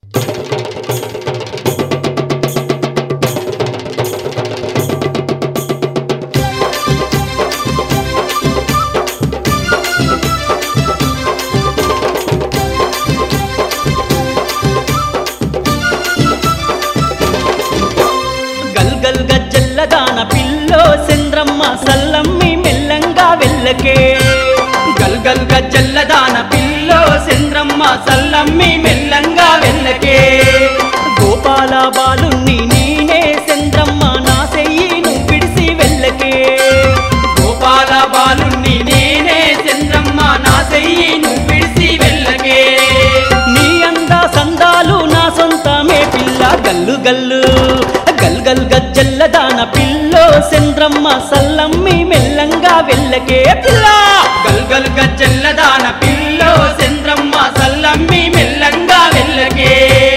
గల్ గల్ గజ్జల్ల దాన పిల్లో చంద్రమ్మ సల్లమ్మి మెల్లంగా వెళ్ళకే గల్ గల్ గజ్జల్ల దాన పిల్లో చంద్రమ్మ సల్లమ్మి మెల్లంగా వెళ్ళకే గోపాల బాలుణ్ణి నేనే చంద్రమ్మ నా చెయ్యి నువ్వు విడిసి వెళ్ళకే గోపాల బాలుణ్ణి నేనే చంద్రమ్మ నా చెయ్యి నువ్వు విడిసి వెళ్ళకే నీ అంద సందాలు నా సొంతమే పిల్ల గల్లు గల్లు గల్ గల్ గజ్జల్ల దాన పిల్లో చంద్రమ్మ సల్లమ్మి మెల్లంగా వెళ్ళకే పిల్ల గల్ గల్ గజ్జల్ల దాన పిల్లో చంద్రమ్మ సల్లమ్మి మెల్లంగా వెళ్ళకే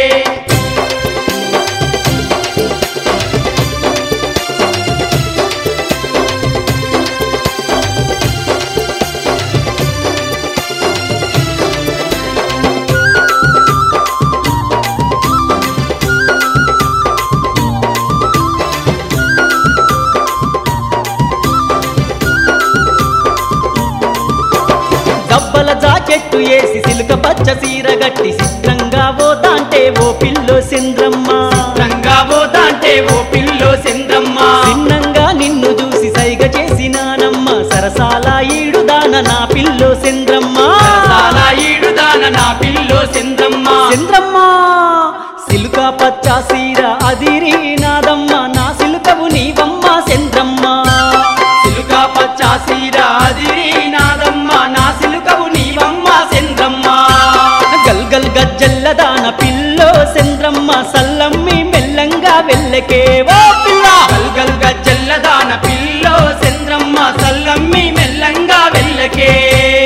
దబ్బల జాకెట్టు వేసి సిలుక పచ్చ సీర గట్టి చిత్రంగా పోతాంటే ఓ పిల్లో చంద్రమ్మ చిత్రంగా పోతాంటే ఓ పిల్లో చంద్రమ్మ చిన్నంగా నిన్ను చూసి సైగ చేసినానమ్మ సరసాల ఈడుదాన నా పిల్లో చంద్రమ్మ సరసాల ఈడుదాన నా పిల్లో చంద్రమ్మ చంద్రమ్మ సిలుక పచ్చ సీర అదిరి నాదమ్మ నా సిలుకవు నీవమ్మ చంద్రమ్మ సిలుక పచ్చ సీర అదిరి నాదమ్మ నా సిలుకవు నీవమ్మ చంద్రమ్మ గల్ గల్ గజ్జల్ల దాన పిల్లో చంద్రమ్మ సల్లమ్మి మెల్లంగా వెళ్ళకే ఓ పిల్ల గల్ గల్ గజ్జల్ల దాన పిల్లో చంద్రమ్మ సల్లమ్మి మెల్లంగా వెళ్ళకే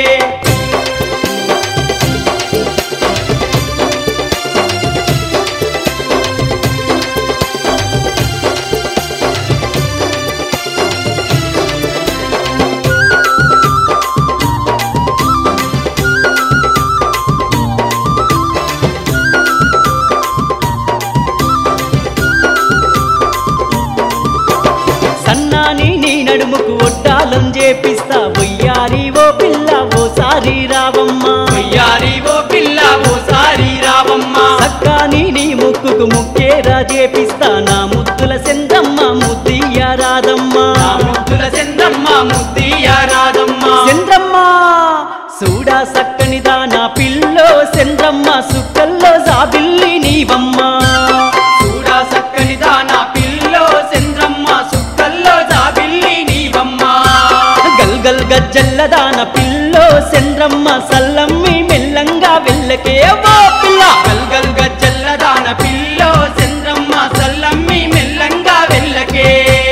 సన్నాని నీ నడుముకు ఒడ్డాలం చేపిస్తా వయ్యారి ఓ పిల్ల ఓ సారి రావమ్మ వయ్యారి ఓ పిల్ల ఓ సారి రావమ్మ సక్కాని నీ ముక్కుకు ముక్కేరా చేపిస్తా నా ముద్దుల సెందమ్మ ముద్దియ్య రాదమ్మ ముద్దుల సెందమ్మ ముద్దియ్య రాదమ్మ చంద్రమ్మ సూడా సక్కనిదా నా పిల్లో చంద్రమ్మ సుక్కల్లో జాబిల్లి నీవమ్మ చూడా సక్కనిదా నా పిల్లో చంద్రమ్మ సుక్కల్లో జాబిల్లి నీవమ్మ గల్ గల్ గజ్జల్లదాన పిల్లో చంద్రమ్మ సల్లమ్మి మెల్లంగా వెళ్ళకే ఓ పిల్ల గల్ గల్ గజ్జల్లదాన పిల్లో చంద్రమ్మ సల్లమ్మి మెల్లంగా వెళ్ళకే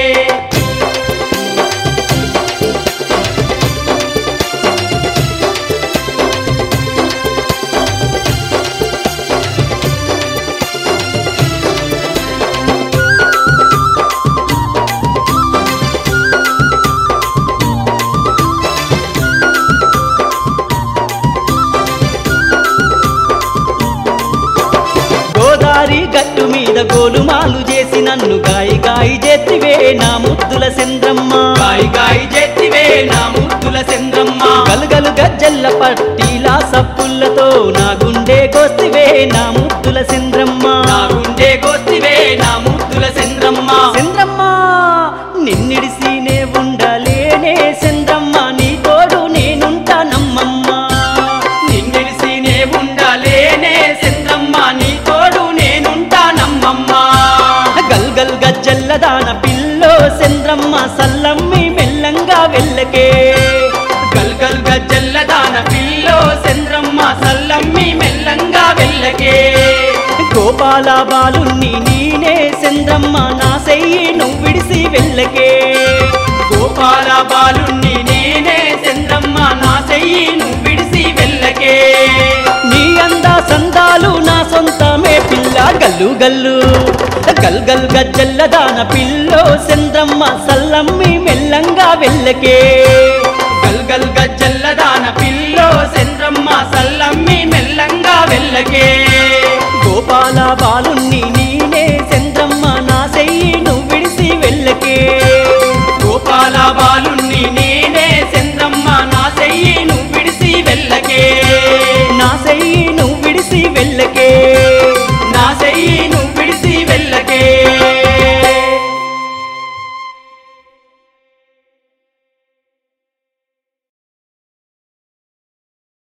గోదారి గట్టు మీద గోలుమాలు చేసి నన్ను గాయి గాయి చేతివే నా ముద్దుల చంద్రమ్మ గాయి గాయి చేతివే నా ముద్దుల చంద్రమ్మ గలుగలు గజ్జల్ల పట్టీలా సప్పులతో నా గుండె గోస్తివే నా ముద్దుల చంద్రమ్మ నా గుండె గోస్తివే నా ముద్దుల చంద్రమ్మ చంద్రమ్మ నిన్నిడిసినే ఉండలేనే చంద్రమ్మ నీ తోడు నేనుంటానమ్మమ్మ నిన్నెలిసినే ఉండాలేనే చంద్రమ్మ నీ తోడు నేనుంటానమ్మమ్మ గల్ గల్ గజ్జల్లదాన పిల్లో చంద్రమ్మ సల్లమ్మి మెల్లంగా వెళ్ళకే గల్ గల్ గజ్జల్లదాన పిల్లో చంద్రమ్మ సల్లమ్మి మెల్లంగా వెళ్ళకే గోపాల బాలుణ్ణి నేనే చంద్రమ్మ నా చెయ్యి నువ్వు విడిసి వెళ్ళకే గోపాల బాలుణ్ణి నేనే చంద్రమ్మ నా చెయ్యి నువ్వు విడిసి వెళ్ళకే నీ అంద సందాలు నా సొంతమే పిల్ల గల్లు గల్లు గల్ గల్ గజ్జల్లదాన పిల్లో చంద్రమ్మ సల్లమ్మి మెల్లంగా వెళ్ళకే గల్ గల్ గజ్జల్లదాన పిల్లో చంద్రమ్మ సల్లమ్మి మెల్లంగా వెళ్ళకే గోపాల పాల